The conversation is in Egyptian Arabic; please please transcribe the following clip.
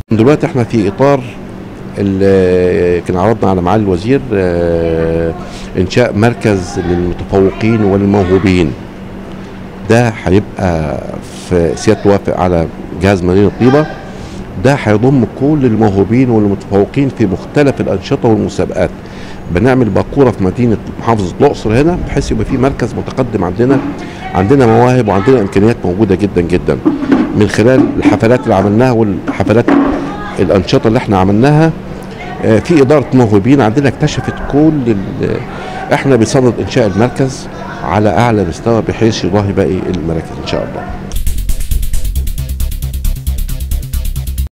دلوقتي احنا في اطار ال- كان عرضنا على معالي الوزير آه، انشاء مركز للمتفوقين والموهوبين ده هيبقى في سياده توافق على جهاز مدينه طيبه ده هيضم كل الموهوبين والمتفوقين في مختلف الانشطه والمسابقات بنعمل باكوره في مدينه محافظه الاقصر هنا بحيث يبقى في مركز متقدم عندنا عندنا مواهب وعندنا امكانيات موجوده جدا جدا من خلال الحفلات اللي عملناها والحفلات الانشطه اللي احنا عملناها آه، في اداره موهوبين عندنا اكتشفت كل ال- احنا بصدد انشاء المركز على اعلى مستوى بحيث يضاهي باقي المراكز ان شاء الله